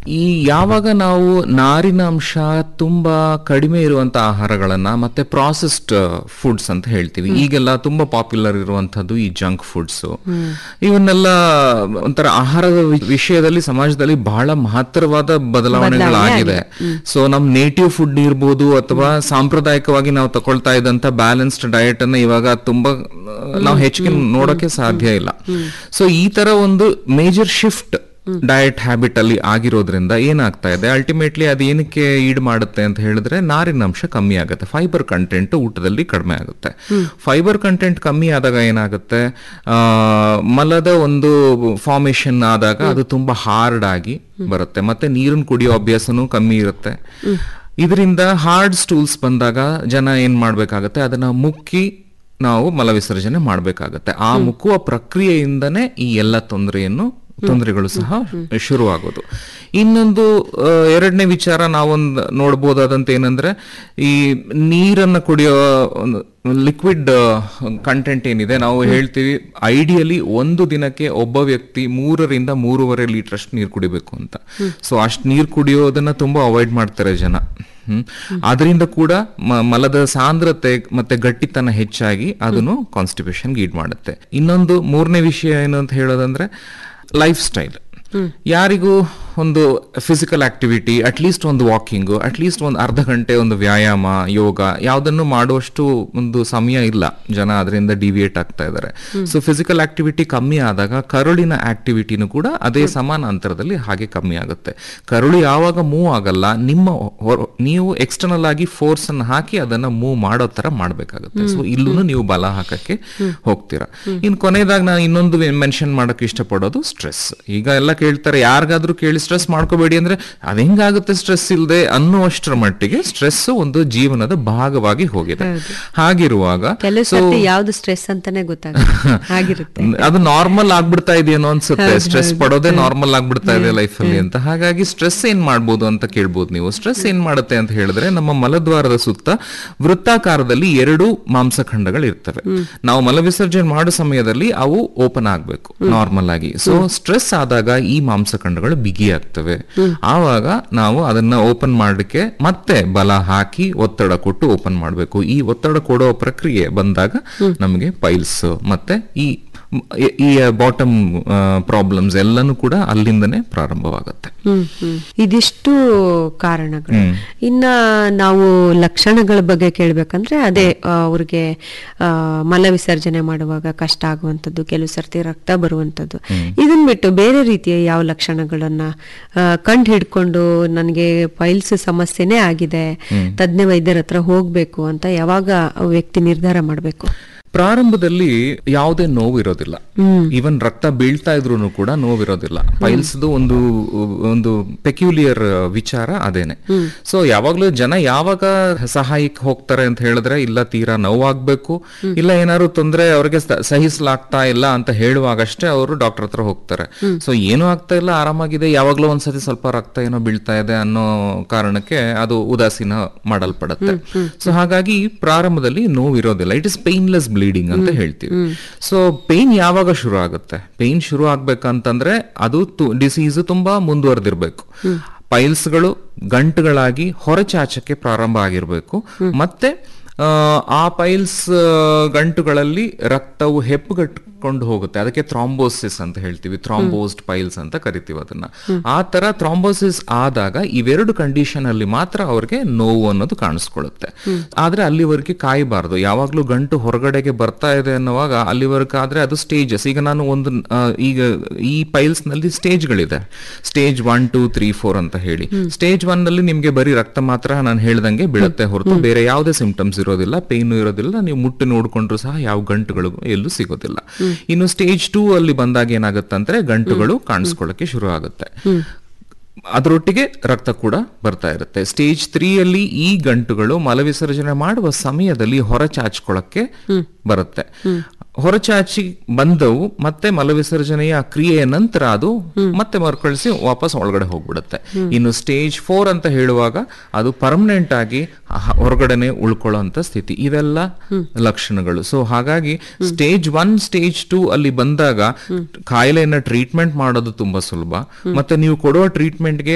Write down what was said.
ಈ ಯಾವಾಗ ನಾವು ನಾರಿನ ಅಂಶ ತುಂಬಾ ಕಡಿಮೆ ಇರುವಂತ ಆಹಾರಗಳನ್ನ ಮತ್ತೆ ಪ್ರಾಸೆಸ್ಡ್ ಫುಡ್ಸ್ ಅಂತ ಹೇಳ್ತೀವಿ ಈಗೆಲ್ಲ ತುಂಬಾ ಪಾಪ್ಯುಲರ್ ಇರುವಂತದ್ದು ಈ ಜಂಕ್ ಫುಡ್ಸ್ ಇವನ್ನೆಲ್ಲ ಒಂಥರ ಆಹಾರದ ವಿ- ವಿಷಯದಲ್ಲಿ ಸಮಾಜದಲ್ಲಿ ಬಹಳ ಮಹತ್ತರವಾದ ಬದಲಾವಣೆಗಳಾಗಿದೆ ಸೊ ನಮ್ ನೇಟಿವ್ ಫುಡ್ ಇರ್ಬೋದು ಅಥವಾ ಸಾಂಪ್ರದಾಯಿಕವಾಗಿ ನಾವು ತಗೊಳ್ತಾ ಇದ್ದಂತ ಬ್ಯಾಲೆನ್ಸ್ಡ್ ಡಯಟ್ ಅನ್ನ ಇವಾಗ ತುಂಬಾ ನಾವು ಹೆಚ್ಚಿಗೆ ನೋಡೋಕೆ ಸಾಧ್ಯ ಇಲ್ಲ ಸೊ ಈ ತರ ಒಂದು ಮೇಜರ್ ಶಿಫ್ಟ್ ಡಯಟ್ ಹ್ಯಾಬಿಟ್ ಅಲ್ಲಿ ಆಗಿರೋದ್ರಿಂದ ಏನಾಗ್ತಾ ಇದೆ ಅಲ್ಟಿಮೇಟ್ಲಿ ಅದು ಏನಕ್ಕೆ ಈಡ್ ಮಾಡುತ್ತೆ ಅಂತ ಹೇಳಿದ್ರೆ ನಾರಿನ ಅಂಶ ಕಮ್ಮಿ ಆಗುತ್ತೆ ಫೈಬರ್ ಕಂಟೆಂಟ್ ಊಟದಲ್ಲಿ ಕಡಿಮೆ ಆಗುತ್ತೆ ಫೈಬರ್ ಕಂಟೆಂಟ್ ಕಮ್ಮಿ ಆದಾಗ ಏನಾಗುತ್ತೆ ಆ, ಮಲದ ಒಂದು ಫಾರ್ಮೇಶನ್ ಆದಾಗ ಅದು ತುಂಬಾ ಹಾರ್ಡ್ ಆಗಿ ಬರುತ್ತೆ ಮತ್ತೆ ನೀರನ್ನು ಕುಡಿಯೋ ಅಭ್ಯಾಸನೂ ಕಮ್ಮಿ ಇರುತ್ತೆ ಇದರಿಂದ ಹಾರ್ಡ್ ಸ್ಟೂಲ್ಸ್ ಬಂದಾಗ ಜನ ಏನ್ ಮಾಡ್ಬೇಕಾಗತ್ತೆ ಅದನ್ನ ಮುಕ್ಕಿ ನಾವು ಮಲವಿಸರ್ಜನೆ ಮಾಡಬೇಕಾಗತ್ತೆ ಆ ಮುಕ್ಕುವ ಪ್ರಕ್ರಿಯೆಯಿಂದನೇ ಈ ಎಲ್ಲ ತೊಂದರೆಯನ್ನು ತೊಂದರೆಗಳು ಸಹ ಶುರುವಾಗೋದು ಇನ್ನೊಂದು ಆ, ಎರಡನೇ ವಿಚಾರ ನಾವೊಂದು ನೋಡ್ಬೋದಾದಂತ ಏನಂದ್ರೆ ಈ ನೀರನ್ನ ಕುಡಿಯೋ ಲಿಕ್ವಿಡ್ ಕಂಟೆಂಟ್ ಏನಿದೆ ನಾವು ಹೇಳ್ತೀವಿ ಐಡಿಯಲಿ ಒಂದು ದಿನಕ್ಕೆ ಒಬ್ಬ ವ್ಯಕ್ತಿ ಮೂರರಿಂದ ಮೂರುವರೆ ಲೀಟರ್ ಅಷ್ಟು ನೀರು ಕುಡಿಬೇಕು ಅಂತ ಸೊ ಅಷ್ಟು ನೀರು ಕುಡಿಯೋದನ್ನ ತುಂಬಾ ಅವಾಯ್ಡ್ ಮಾಡ್ತಾರೆ ಜನ ಹ್ಮ್ ಅದರಿಂದ ಕೂಡ ಮ- ಮಲದ ಸಾಂದ್ರತೆ ಮತ್ತೆ ಗಟ್ಟಿತನ ಹೆಚ್ಚಾಗಿ ಅದನ್ನು ಕಾನ್ಸ್ಟಿಪೇಷನ್ ಗೀಡ್ ಮಾಡುತ್ತೆ ಇನ್ನೊಂದು ಮೂರನೇ ವಿಷಯ ಏನು ಅಂತ ಹೇಳೋದಂದ್ರೆ ಲೈಫ್ ಸ್ಟೈಲ್ ಯಾರಿಗೂ ಒಂದು ಫಿಸಿಕಲ್ ಆಕ್ಟಿವಿಟಿ ಅಟ್ಲೀಸ್ಟ್ ಒಂದು ವಾಕಿಂಗ್ ಅಟ್ಲೀಸ್ಟ್ ಒಂದು ಅರ್ಧ ಗಂಟೆ ಒಂದು ವ್ಯಾಯಾಮ ಯೋಗ ಯಾವುದನ್ನು ಮಾಡುವಷ್ಟು ಒಂದು ಸಮಯ ಇಲ್ಲ ಜನ ಅದರಿಂದ ಡಿವಿಯೇಟ್ ಆಗ್ತಾ ಇದ್ದಾರೆ ಸೊ ಫಿಸಿಕಲ್ ಆಕ್ಟಿವಿಟಿ ಕಮ್ಮಿ ಆದಾಗ ಕರುಳಿನ ಆಕ್ಟಿವಿಟಿನೂ ಕೂಡ ಅದೇ ಸಮಾನಾಂತರದಲ್ಲಿ ಹಾಗೆ ಕಮ್ಮಿ ಆಗುತ್ತೆ ಕರುಳು ಯಾವಾಗ ಮೂವ್ ಆಗಲ್ಲ ನಿಮ್ಮ ಹೊರ- ನೀವು ಎಕ್ಸ್ಟರ್ನಲ್ ಆಗಿ ಫೋರ್ಸ್ ಅನ್ನು ಹಾಕಿ ಅದನ್ನ ಮೂವ್ ಮಾಡೋ ತರ ಮಾಡ್ಬೇಕಾಗುತ್ತೆ ಸೊ ಇಲ್ಲೂ ನೀವು ಬಲ ಹಾಕಕ್ಕೆ ಹೋಗ್ತೀರಾ ಇನ್ ಕೊನೆಯದಾಗ ನಾನು ಇನ್ನೊಂದು ಮೆನ್ಷನ್ ಮಾಡಕ್ ಇಷ್ಟಪಡೋದು ಸ್ಟ್ರೆಸ್ ಈಗ ಎಲ್ಲ ಕೇಳ್ತಾರೆ ಯಾರಿಗಾದ್ರೂ ಕೇಳಿ ಸ್ಟ್ರೆಸ್ ಮಾಡ್ಕೋಬೇಡಿ ಅಂದ್ರೆ ಅದ್ ಹೆಂಗಾಗುತ್ತೆ ಸ್ಟ್ರೆಸ್ ಇಲ್ಲದೆ ಅನ್ನುವಷ್ಟರ ಮಟ್ಟಿಗೆ ಸ್ಟ್ರೆಸ್ ಒಂದು ಜೀವನದ ಭಾಗವಾಗಿ ಹೋಗಿದೆ ಹಾಗಿರುವಾಗ ಕೆಲವು ಸರ್ತಿ ಯಾವ್ದು ಸ್ಟ್ರೆಸ್ ಅಂತಾನೆ ಗೊತ್ತಾಗುತ್ತೆ ಆಗಿರುತ್ತೆ ಅದು ನಾರ್ಮಲ್ ಆಗ್ಬಿಡ್ತಾ ಇದೆಯೇನೋ ಅನ್ಸುತ್ತೆ ಸ್ಟ್ರೆಸ್ ಪಡೋದೇ ನಾರ್ಮಲ್ ಆಗ್ಬಿಡ್ತಾ ಇದೆ ಲೈಫ್ ಅಲ್ಲಿ ಅಂತ ಹಾಗಾಗಿ ಸ್ಟ್ರೆಸ್ ಏನ್ ಮಾಡ್ಬೋದು ಅಂತ ಕೇಳ್ಬೋದು ನೀವು ಸ್ಟ್ರೆಸ್ ಏನ್ ಮಾಡುತ್ತೆ ಅಂತ ಹೇಳಿದ್ರೆ ನಮ್ಮ ಮಲದ್ವಾರದ ಸುತ್ತ ವೃತ್ತಾಕಾರದಲ್ಲಿ ಎರಡು ಮಾಂಸಖಂಡಗಳು ಇರ್ತವೆ ನಾವು ಮಲವಿಸರ್ಜನೆ ಮಾಡೋ ಸಮಯದಲ್ಲಿ ಅವು ಓಪನ್ ಆಗ್ಬೇಕು ನಾರ್ಮಲ್ ಆಗಿ ಸೊ ಸ್ಟ್ರೆಸ್ ಆದಾಗ ಈ ಮಾಂಸಖಂಡಗಳು ಬಿಗಿ ಆಗ್ತವೆ ಆವಾಗ ನಾವು ಅದನ್ನ ಓಪನ್ ಮಾಡಲಿಕ್ಕೆ ಮತ್ತೆ ಬಲ ಹಾಕಿ ಒತ್ತಡ ಕೊಟ್ಟು ಓಪನ್ ಮಾಡಬೇಕು ಈ ಒತ್ತಡ ಕೊಡೋ ಪ್ರಕ್ರಿಯೆ ಬಂದಾಗ ನಮಗೆ ಪೈಲ್ಸ್ ಮತ್ತೆ ಈ ಈ- ಈ ಬಾಟಮ್ ಪ್ರಾಬ್ಲಮ್ಸ್ ಎಲ್ಲನೂ ಕೂಡ ಅಲ್ಲಿಂದನೇ ಪ್ರಾರಂಭವಾಗುತ್ತೆ ಹ್ಮ್ ಹ್ಮ್ ಇದಿಷ್ಟು ಕಾರಣಗಳು ಇನ್ನ ನಾವು ಲಕ್ಷಣಗಳ ಬಗ್ಗೆ ಕೇಳ್ಬೇಕಂದ್ರೆ ಅದೇ ಆ, ಅವ್ರಿಗೆ ಆ, ಮಲ ವಿಸರ್ಜನೆ ಮಾಡುವಾಗ ಕಷ್ಟ ಆಗುವಂಥದ್ದು ಕೆಲವು ಸರ್ತಿ ರಕ್ತ ಬರುವಂಥದ್ದು ಇದನ್ ಬಿಟ್ಟು ಬೇರೆ ರೀತಿಯ ಯಾವ ಲಕ್ಷಣಗಳನ್ನ ಆ, ಕಂಡು ಹಿಡ್ಕೊಂಡು ನನಗೆ ಪೈಲ್ಸ್ ಸಮಸ್ಯೆನೇ ಆಗಿದೆ ತಜ್ಞ ವೈದ್ಯರ ಹತ್ರ ಹೋಗ್ಬೇಕು ಅಂತ ಯಾವಾಗ ವ್ಯಕ್ತಿ ನಿರ್ಧಾರ ಮಾಡ್ಬೇಕು ಪ್ರಾರಂಭದಲ್ಲಿ ಯಾವುದೇ ನೋವು ಇರೋದಿಲ್ಲ ಈವನ್ ರಕ್ತ ಬೀಳ್ತಾ ಇದ್ರು ಕೂಡ ನೋವಿರೋದಿಲ್ಲ ಪೈಲ್ಸ್ದು ಒಂದು ಒಂದು ಪೆಕ್ಯುಲಿಯರ್ ವಿಚಾರ ಅದೇನೆ ಸೊ ಯಾವಾಗ್ಲೂ ಜನ ಯಾವಾಗ ಸಹಾಯಕ್ಕೆ ಹೋಗ್ತಾರೆ ಅಂತ ಹೇಳಿದ್ರೆ ಇಲ್ಲ ತೀರಾ ನೋವಾಗ್ಬೇಕು ಇಲ್ಲ ಏನಾದ್ರು ತೊಂದ್ರೆ ಅವ್ರಿಗೆ ಸ- ಸಹಿಸಲಾಗ್ತಾ ಇಲ್ಲ ಅಂತ ಹೇಳುವಾಗಷ್ಟೇ ಅವರು ಡಾಕ್ಟರ್ ಹತ್ರ ಹೋಗ್ತಾರೆ ಸೊ ಏನೂ ಆಗ್ತಾ ಇಲ್ಲ ಆರಾಮಾಗಿದೆ ಯಾವಾಗ್ಲೂ ಒಂದ್ಸತಿ ಸ್ವಲ್ಪ ರಕ್ತ ಏನೋ ಬೀಳ್ತಾ ಇದೆ ಅನ್ನೋ ಕಾರಣಕ್ಕೆ ಅದು ಉದಾಸೀನ ಮಾಡಲ್ಪಡುತ್ತೆ ಸೊ ಹಾಗಾಗಿ ಪ್ರಾರಂಭದಲ್ಲಿ ನೋವು ಇರೋದಿಲ್ಲ ಇಟ್ ಇಸ್ ಪೇನ್ಲೆಸ್ ಬ್ಲೀಡಿಂಗ್ ಅಂತ ಹೇಳ್ತೀವಿ ಸೊ ಪೇನ್ ಯಾವಾಗ ಶುರು ಆಗುತ್ತೆ ಪೇನ್ ಶುರು ಆಗ್ಬೇಕಂತಂದ್ರೆ ಅದು ಡಿಸೀಸ್ ತುಂಬಾ ಮುಂದುವರೆದಿರ್ಬೇಕು ಪೈಲ್ಸ್ಗಳು ಗಂಟುಗಳಾಗಿ ಹೊರಚಾಚಕ್ಕೆ ಪ್ರಾರಂಭ ಆಗಿರ್ಬೇಕು ಮತ್ತೆ ಆ, ಆ ಪೈಲ್ಸ್ ಗಂಟುಗಳಲ್ಲಿ ರಕ್ತವು ಹೆಪ್ಪುಗಟ್ಕೊಂಡು ಹೋಗುತ್ತೆ ಅದಕ್ಕೆ ಥ್ರಾಂಬೋಸಿಸ್ ಅಂತ ಹೇಳ್ತೀವಿ ಥ್ರಾಂಬೋಸ್ಡ್ ಪೈಲ್ಸ್ ಅಂತ ಕರಿತೀವಿ ಅದನ್ನ ಆ ತರ ಥ್ರಾಂಬೋಸಿಸ್ ಆದಾಗ ಇವೆರಡು ಕಂಡೀಷನ್ ಅಲ್ಲಿ ಮಾತ್ರ ಅವ್ರಿಗೆ ನೋವು ಅನ್ನೋದು ಕಾಣಿಸ್ಕೊಳ್ಳುತ್ತೆ ಆದ್ರೆ ಅಲ್ಲಿವರೆಗೆ ಕಾಯಬಾರದು ಯಾವಾಗ್ಲೂ ಗಂಟು ಹೊರಗಡೆಗೆ ಬರ್ತಾ ಇದೆ ಅನ್ನುವಾಗ ಅಲ್ಲಿವರೆಗೆ ಆದ್ರೆ ಅದು ಸ್ಟೇಜಸ್ ಈಗ ನಾನು ಒಂದು ಆ, ಈಗ ಈ ಪೈಲ್ಸ್ ನಲ್ಲಿ ಸ್ಟೇಜ್ಗಳಿದೆ stage one two three four ಅಂತ ಹೇಳಿ ಸ್ಟೇಜ್ ಒನ್ ನಲ್ಲಿ ನಿಮ್ಗೆ ಬರೀ ರಕ್ತ ಮಾತ್ರ ನಾನು ಹೇಳ್ದಂಗೆ ಬೀಳುತ್ತೆ ಹೊರತು ಬೇರೆ ಯಾವುದೇ ಸಿಂಪ್ಟಮ್ಸ್ ಇರೋದಿಲ್ಲ ಪೇನ್ ಇರೋದಿಲ್ಲ ನೀವು ಮುಟ್ಟು ನೋಡ್ಕೊಂಡ್ರು ಸಹ ಯಾವ ಗಂಟುಗಳು ಎಲ್ಲೂ ಸಿಗೋದಿಲ್ಲ ಇನ್ನು ಸ್ಟೇಜ್ ಟೂ ಅಲ್ಲಿ ಬಂದಾಗ ಏನಾಗುತ್ತಂದ್ರೆ ಗಂಟುಗಳು ಕಾಣಿಸ್ಕೊಳ್ಳಕ್ಕೆ ಶುರು ಆಗುತ್ತೆ ಅದರೊಟ್ಟಿಗೆ ರಕ್ತ ಕೂಡ ಬರ್ತಾ ಇರುತ್ತೆ ಸ್ಟೇಜ್ ತ್ರೀ ಅಲ್ಲಿ ಈ ಗಂಟುಗಳು ಮಲವಿಸರ್ಜನೆ ಮಾಡುವ ಸಮಯದಲ್ಲಿ ಹೊರಚಾಚ್ಕೊಳ್ಳಕ್ಕೆ ಬರುತ್ತೆ ಹೊರಚಾಚಿ ಬಂದವು ಮತ್ತೆ ಮಲವಿಸರ್ಜನೆಯ ಕ್ರಿಯೆಯ ನಂತರ ಅದು ಮತ್ತೆ ಮರುಕಳಿಸಿ ವಾಪಸ್ ಒಳಗಡೆ ಹೋಗ್ಬಿಡುತ್ತೆ ಇನ್ನು ಸ್ಟೇಜ್ ಫೋರ್ ಅಂತ ಹೇಳುವಾಗ ಅದು ಪರ್ಮನೆಂಟ್ ಆಗಿ ಹ- ಹೊರಗಡೆನೆ ಉಳ್ಕೊಳ್ಳೋಂತ ಸ್ಥಿತಿ ಇವೆಲ್ಲ ಲಕ್ಷಣಗಳು ಸೊ ಹಾಗಾಗಿ ಸ್ಟೇಜ್ ಒನ್ ಸ್ಟೇಜ್ ಟೂ ಅಲ್ಲಿ ಬಂದಾಗ ಕಾಯಿಲೆಯನ್ನ ಟ್ರೀಟ್ಮೆಂಟ್ ಮಾಡೋದು ತುಂಬಾ ಸುಲಭ ಮತ್ತೆ ನೀವು ಕೊಡುವ ಟ್ರೀಟ್ಮೆಂಟ್ಗೆ